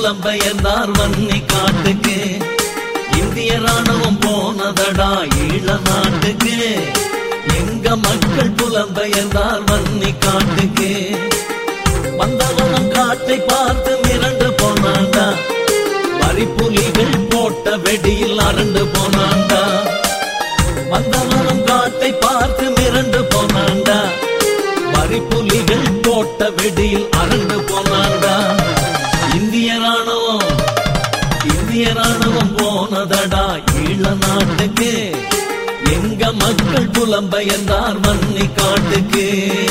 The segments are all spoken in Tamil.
புலம்பெயர்ந்தார் வன்னி காட்டுக்கு இந்திய ராணுவம் போனதடா ஈழ நாட்டுக்கு எங்க மக்கள் புலம்பெயர்ந்தார் வன்னி காட்டுக்கு வந்தவனம் காட்டை பார்த்து மிரண்டு போனாண்டா வரிப்புலிகள் போட்ட வெடியில் அரண்டு போனாண்டா வந்தவனம் காட்டை பார்த்து மிரண்டு போனாண்டா வரிப்புலிகள் போட்ட வெடியில் அரண்டு போனாண்டா இந்திய ராணுவம் இந்திய ராணுவம் போனதடா ஈழ நாட்டுக்கு எங்க மக்கள் புலம்பெயர்ந்தார் வன்னி காட்டுக்கு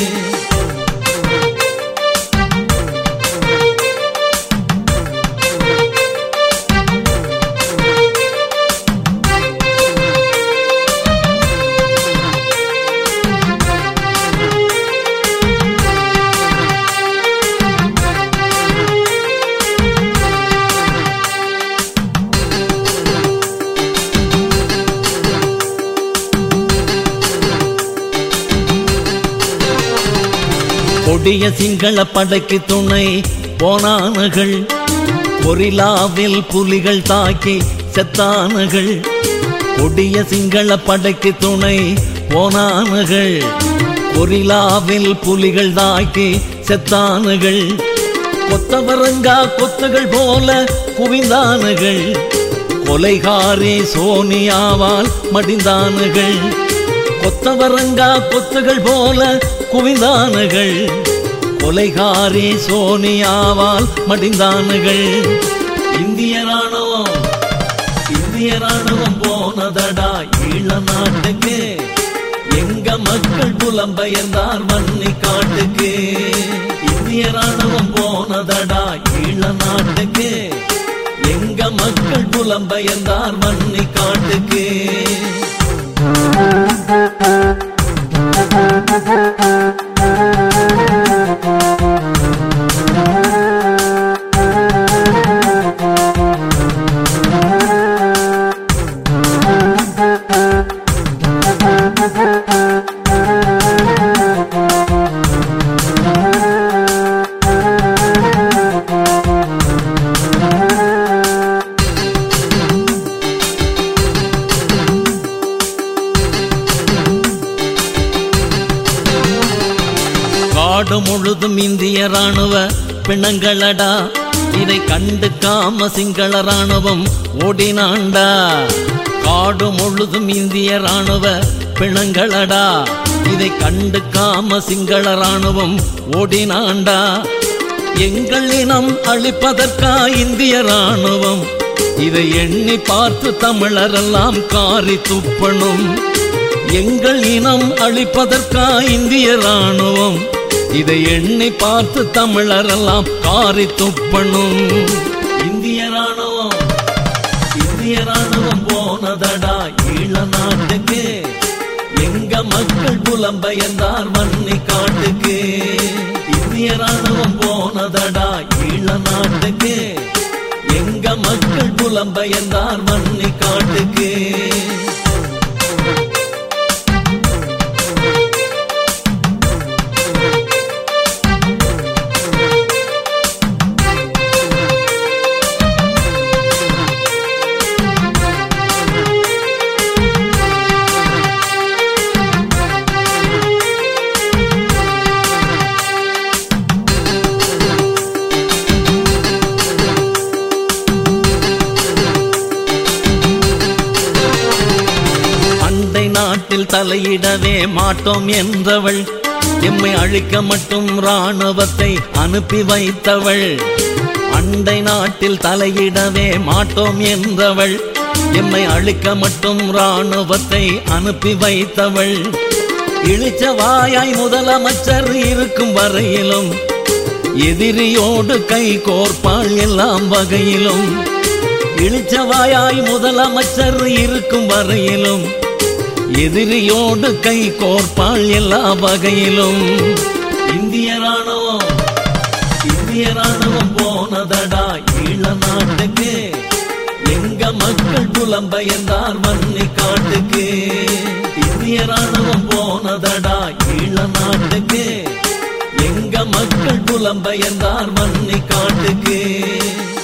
கொடிய சிங்கள படைக்கு துணை போனானுகள் கொரிலாவில் புலிகள் தாக்கி செத்தானுகள் கொடிய சிங்கள படைக்கு துணை போனானுகள் கொரிலாவில் புலிகள் தாக்கி செத்தானுகள் கொத்தவரங்கா கொத்துகள் போல குவிந்தானுகள் கொலைகாரி சோனியாவால் மடிந்தானுகள் கொத்தவரங்கா கொத்துகள் போல குவிந்தானுகள் கொலைகாரி சோனியாவால் மடிந்தானுகள் இந்திய ராணுவம் இந்திய ராணுவம் போனதடா ஈழ நாட்டுக்கு எங்க மக்கள் புலம்பெயர்ந்தார் மண்ணி காட்டுக்கு இந்திய ராணுவம் போனதடா ஈழ நாட்டுக்கு எங்க மக்கள் புலம்பெயர்ந்தார் மண்ணி காட்டுக்கு காடு முழுதும் இந்திய ராணுவ பிணங்களடா இதை கண்டு காம சிங்கள ராணுவம் ஓடினாண்டா காடு முழுதும் இந்திய ராணுவ பிணங்களடா இதை கண்டு காம சிங்கள ராணுவம் ஓடினாண்டா எங்கள் இனம் அழிப்பதற்கா இந்திய ராணுவம் இதை எண்ணி பார்த்து தமிழரெல்லாம் காரி துப்பணும் எங்கள் இனம் அழிப்பதற்கா இந்திய ராணுவம் இதை எண்ணி பார்த்து தமிழரெல்லாம் காரி துப்பணும் இந்திய ராணுவம் இந்திய ராணுவம் போனதடா ஈழ நாட்டுக்கு எங்க மக்கள் புலம்பெயர்ந்தார் மண்ணி காட்டுக்கு இந்திய ராணுவம் போனதடா ஈழ நாட்டுக்கு எங்க மக்கள் புலம்பெயர்ந்தார் மண்ணி காட்டுக்கு அண்டை நாட்டில் தலையிடவே மாட்டோம் என்றவள் எம்மை அழிக்க மட்டும் ராணுவத்தை அனுப்பி வைத்தவள் அண்டை நாட்டில் தலையிடவே மாட்டோம் என்றவள் எம்மை அழிக்க மட்டும் ராணுவத்தை அனுப்பி வைத்தவள் இழிச்ச வாயாய் முதலமைச்சர் இருக்கும் வரையிலும் எதிரியோடு கை கோர்ப்பாள் எல்லாம் வகையிலும் இழிச்சவாயாய் முதலமைச்சர் இருக்கும் வரையிலும் எதிரியோடு கை கோர்ப்பாள் எல்லா வகையிலும் இந்திய ராணுவம் இந்திய ராணுவம் போனதடா ஈழ நாட்டுக்கு எங்க மக்கள் புலம்பெயர்ந்தார் மண்ணி காட்டுக்கு இந்திய ராணுவம் போனதடா ஈழ நாட்டுக்கு எங்க மக்கள் புலம்பெயர்ந்தார் மண்ணி காட்டுக்கு